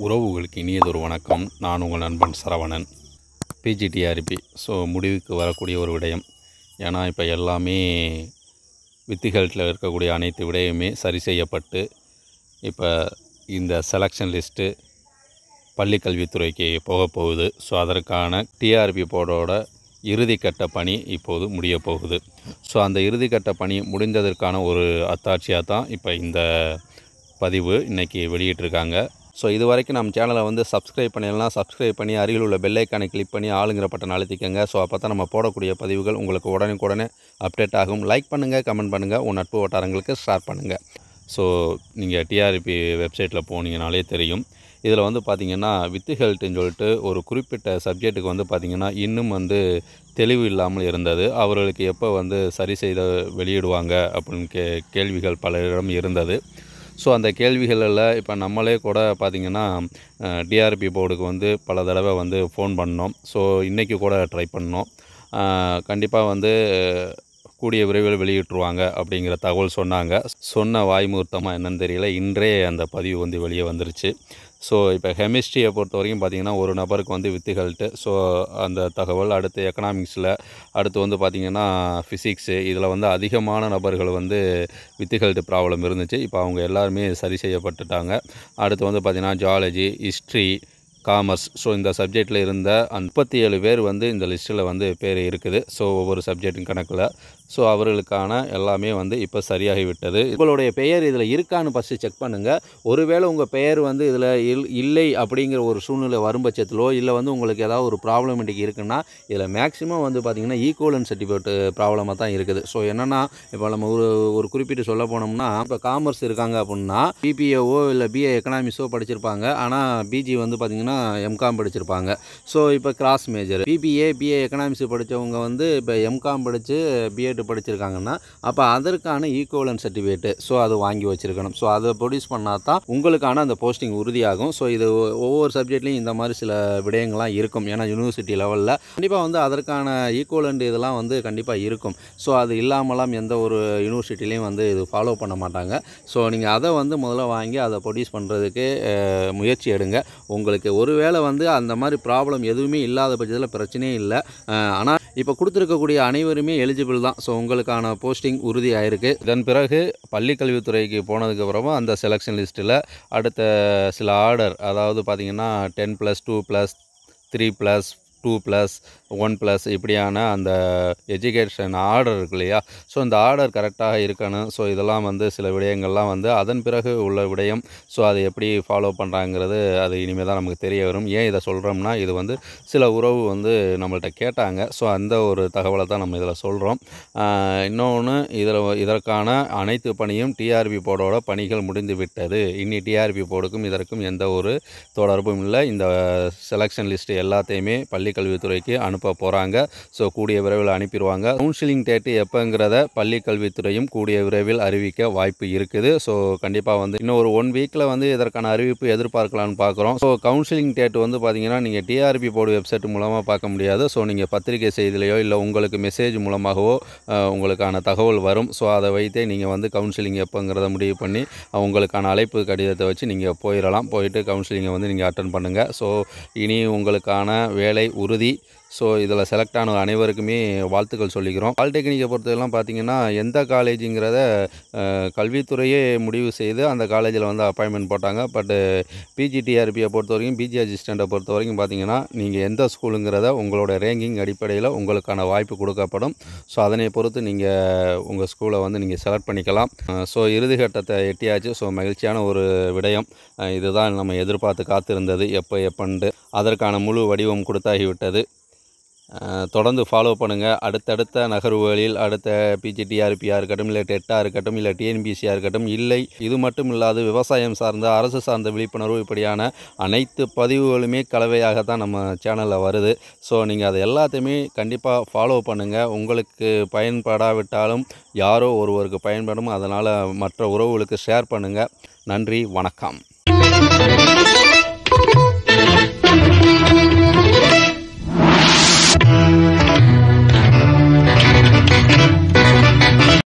உறவுகளுக்கு இனியதொரு வணக்கம் நான் உங்கள் நண்பன் சரவணன் பிஜிடிஆர்பி ஸோ முடிவுக்கு வரக்கூடிய ஒரு விடயம் ஏன்னா இப்போ எல்லாமே வித்துகளில் இருக்கக்கூடிய அனைத்து விடயமே சரி செய்யப்பட்டு இப்போ இந்த செலெக்ஷன் லிஸ்ட்டு பள்ளிக்கல்வித்துறைக்கு போக போகுது ஸோ அதற்கான டிஆர்பி போர்டோட இறுதிக்கட்ட பணி இப்போது முடிய போகுது ஸோ அந்த இறுதிக்கட்ட பணி முடிந்ததற்கான ஒரு அத்தாட்சியாக தான் இப்போ இந்த பதிவு இன்றைக்கி வெளியிட்டிருக்காங்க ஸோ இது வரைக்கும் நம்ம சேனலை வந்து சப்ஸ்கிரைப் பண்ணிடலாம் சப்ஸ்கிரைப் பண்ணி அருகில் உள்ள பெல்லைக்கானை கிளிக் பண்ணி ஆளுங்கிற பட்டன் அழுத்திக்கங்க ஸோ அப்போ தான் நம்ம போடக்கூடிய பதிவுகள் உங்களுக்கு உடனுக்குடனே அப்டேட் ஆகும் லைக் பண்ணுங்கள் கமெண்ட் பண்ணுங்கள் உன் நட்பு வட்டாரங்களுக்கு ஷேர் பண்ணுங்கள் ஸோ நீங்கள் டிஆர்பி வெப்சைட்டில் போனீங்கனாலே தெரியும் இதில் வந்து பார்த்திங்கன்னா வித்து ஹெல்த்துன்னு சொல்லிட்டு ஒரு குறிப்பிட்ட சப்ஜெக்ட்டுக்கு வந்து பார்த்திங்கன்னா இன்னும் வந்து தெளிவு இல்லாமல் இருந்தது அவர்களுக்கு எப்போ வந்து சரி செய்த வெளியிடுவாங்க அப்படின்னு கே கேள்விகள் பலரிடம் இருந்தது ஸோ அந்த கேள்விகளில் இப்போ நம்மளே கூட பார்த்திங்கன்னா டிஆர்பி போர்டுக்கு வந்து பல தடவை வந்து ஃபோன் பண்ணோம் ஸோ இன்றைக்கி கூட ட்ரை பண்ணோம் கண்டிப்பாக வந்து கூடிய விரைவில் வெளியிட்டுருவாங்க அப்படிங்கிற தகவல் சொன்னாங்க சொன்ன வாய்மூர்த்தமாக என்னன்னு தெரியல இன்றே அந்த பதிவு வந்து வெளியே வந்துருச்சு ஸோ இப்போ கெமிஸ்ட்ரியை பொறுத்த வரைக்கும் பார்த்திங்கன்னா ஒரு நபருக்கு வந்து வித்துகள்ட்டு ஸோ அந்த தகவல் அடுத்து எக்கனாமிக்ஸில் அடுத்து வந்து பார்த்திங்கன்னா ஃபிசிக்ஸு இதில் வந்து அதிகமான நபர்கள் வந்து வித்துகள்ட்டு ப்ராப்ளம் இருந்துச்சு இப்போ அவங்க எல்லாருமே சரி செய்யப்பட்டுட்டாங்க அடுத்து வந்து பார்த்திங்கன்னா ஜாலஜி ஹிஸ்ட்ரி காமர்ஸ் ஸோ இந்த சப்ஜெக்டில் இருந்த முப்பத்தி ஏழு பேர் வந்து இந்த லிஸ்ட்டில் வந்து பேர் இருக்குது ஸோ ஒவ்வொரு சப்ஜெக்டின் கணக்கில் ஸோ அவர்களுக்கான எல்லாமே வந்து இப்போ சரியாகி விட்டது உங்களுடைய பெயர் இதில் இருக்கான்னு ஃபஸ்ட்டு செக் பண்ணுங்கள் ஒருவேளை உங்கள் பெயர் வந்து இதில் இல் இல்லை அப்படிங்கிற ஒரு சூழ்நிலை வரும் பட்சத்திலோ இல்லை வந்து உங்களுக்கு ஏதாவது ஒரு ப்ராப்ளமேட்டிக் இருக்குன்னா இதில் மேக்ஸிமம் வந்து பார்த்திங்கன்னா ஈக்குவலன் சர்டிஃபிகேட் ப்ராப்ளமாக தான் இருக்குது ஸோ என்னென்னா இப்போ நம்ம ஒரு ஒரு குறிப்பிட்டு சொல்ல போனோம்னா இப்போ காமர்ஸ் இருக்காங்க அப்படின்னா பிபிஏஓ இல்லை பிஏ எக்கனாமிக்ஸோ படிச்சிருப்பாங்க ஆனால் பிஜி வந்து பார்த்திங்கன்னா எம்காம் படிச்சிருப்பாங்க ஸோ இப்போ cross major BBA BA economics படித்தவங்க வந்து இப்போ எம்காம் படித்து பிஎட் படிச்சிருக்காங்கன்னா அப்போ அதற்கான ஈக்குவலன் சர்டிஃபிகேட்டு ஸோ அது வாங்கி வச்சுருக்கணும் ஸோ அதை ப்ரொடியூஸ் பண்ணால் தான் உங்களுக்கான அந்த போஸ்டிங் உறுதியாகும் ஸோ இது ஒவ்வொரு சப்ஜெக்ட்லேயும் இந்த மாதிரி சில விடயங்கள்லாம் இருக்கும் ஏன்னா யூனிவர்சிட்டி லெவலில் கண்டிப்பாக வந்து அதற்கான ஈக்குவலண்ட் இதெல்லாம் வந்து கண்டிப்பாக இருக்கும் ஸோ அது இல்லாமலாம் எந்த ஒரு யூனிவர்சிட்டிலையும் வந்து இது ஃபாலோ பண்ண மாட்டாங்க ஸோ நீங்கள் அதை வந்து முதல்ல வாங்கி அதை ப்ரொடியூஸ் பண்ணுறதுக்கு முயற்சி எடுங்க உங்களுக்கு ஒருவேளை வந்து அந்த மாதிரி ப்ராப்ளம் எதுவுமே இல்லாத பட்சத்தில் பிரச்சனையே இல்லை ஆனால் இப்போ கொடுத்துருக்கக்கூடிய அனைவருமே எலிஜிபிள் தான் ஸோ உங்களுக்கான போஸ்டிங் உறுதி ஆயிருக்கு இதன் பிறகு பள்ளிக்கல்வித்துறைக்கு போனதுக்கப்புறமா அந்த செலெக்ஷன் லிஸ்ட்டில் அடுத்த சில ஆர்டர் அதாவது பார்த்திங்கன்னா ten plus two plus three plus two plus one plus இப்படியான அந்த எஜுகேஷன் ஆர்டர் இருக்கு இல்லையா ஸோ இந்த ஆர்டர் கரெக்டாக இருக்கணும் ஸோ இதெல்லாம் வந்து சில விடயங்கள்லாம் வந்து அதன் பிறகு உள்ள விடயம் ஸோ அதை எப்படி ஃபாலோ பண்ணுறாங்கிறது அது இனிமேல் தான் நமக்கு தெரிய வரும் ஏன் இதை சொல்கிறோம்னா இது வந்து சில உறவு வந்து நம்மள்கிட்ட கேட்டாங்க ஸோ அந்த ஒரு தகவலை தான் நம்ம இதில் சொல்கிறோம் இன்னொன்று இதில் இதற்கான அனைத்து பணியும் டிஆர்பி போர்டோட பணிகள் முடிந்து விட்டது இனி டிஆர்பி போர்டுக்கும் இதற்கும் எந்த ஒரு தொடர்பும் இல்லை இந்த செலெக்ஷன் லிஸ்ட் எல்லாத்தையுமே பள்ளி கல்வித்துறைக்கு அனுப்ப போகிறாங்க ஸோ கூடிய விரைவில் அனுப்பிடுவாங்க கவுன்சிலிங் டேட்டு எப்போங்கிறத பள்ளி கல்வித்துறையும் கூடிய விரைவில் அறிவிக்க வாய்ப்பு இருக்குது ஸோ கண்டிப்பாக வந்து இன்னும் ஒரு ஒன் வீக்கில் வந்து இதற்கான அறிவிப்பு எதிர்பார்க்கலான்னு பார்க்குறோம் ஸோ கவுன்சிலிங் டேட் வந்து பார்த்தீங்கன்னா நீங்கள் டிஆர்பி போர்டு வெப்சைட் மூலமாக பார்க்க முடியாது ஸோ நீங்கள் பத்திரிகை செய்திலையோ இல்லை உங்களுக்கு மெசேஜ் மூலமாகவோ உங்களுக்கான தகவல் வரும் ஸோ அதை வைத்தே நீங்கள் வந்து கவுன்சிலிங் எப்போங்கிறத முடிவு பண்ணி உங்களுக்கான அழைப்பு கடிதத்தை வச்சு நீங்கள் போயிடலாம் போயிட்டு கவுன்சிலிங்கை வந்து நீங்கள் அட்டன் பண்ணுங்கள் ஸோ இனி உங்களுக்கான வேலை உறுதி ஸோ இதில் செலக்ட் ஆன அனைவருக்குமே வாழ்த்துக்கள் சொல்லிக்கிறோம் பாலிடெக்னிக்கை பொறுத்தவரைலாம் பார்த்தீங்கன்னா எந்த காலேஜுங்கிறத கல்வித்துறையே முடிவு செய்து அந்த காலேஜில் வந்து அப்பாயின்மெண்ட் போட்டாங்க பட்டு பிஜிடிஆர்பியை பொறுத்த வரைக்கும் பிஜி அசிஸ்டண்ட்டை பொறுத்த வரைக்கும் பார்த்தீங்கன்னா நீங்கள் எந்த ஸ்கூலுங்கிறத உங்களோட ரேங்கிங் அடிப்படையில் உங்களுக்கான வாய்ப்பு கொடுக்கப்படும் ஸோ அதனை பொறுத்து நீங்கள் உங்கள் ஸ்கூலை வந்து நீங்கள் செலக்ட் பண்ணிக்கலாம் ஸோ இறுதிக்கட்டத்தை எட்டியாச்சு ஸோ மகிழ்ச்சியான ஒரு விடயம் இதுதான் நம்ம எதிர்பார்த்து காத்திருந்தது எப்போ எப்பன்ட்டு அதற்கான முழு வடிவம் கொடுத்தாகிவிட்டது தொடர்ந்து ஃபாலோ பண்ணுங்கள் அடுத்தடுத்த நகர்வுகளில் அடுத்த பிஜிடிஆர்பியாக இருக்கட்டும் இல்லை டெட்டாக இருக்கட்டும் இல்லை டிஎன்பிசியாக இருக்கட்டும் இல்லை இது மட்டும் இல்லாது விவசாயம் சார்ந்த அரசு சார்ந்த விழிப்புணர்வு இப்படியான அனைத்து பதிவுகளுமே கலவையாக தான் நம்ம சேனலில் வருது ஸோ நீங்கள் அதை எல்லாத்தையுமே கண்டிப்பாக ஃபாலோ பண்ணுங்கள் உங்களுக்கு பயன்படாவிட்டாலும் யாரோ ஒருவருக்கு பயன்படும் அதனால் மற்ற உறவுகளுக்கு ஷேர் பண்ணுங்கள் நன்றி வணக்கம்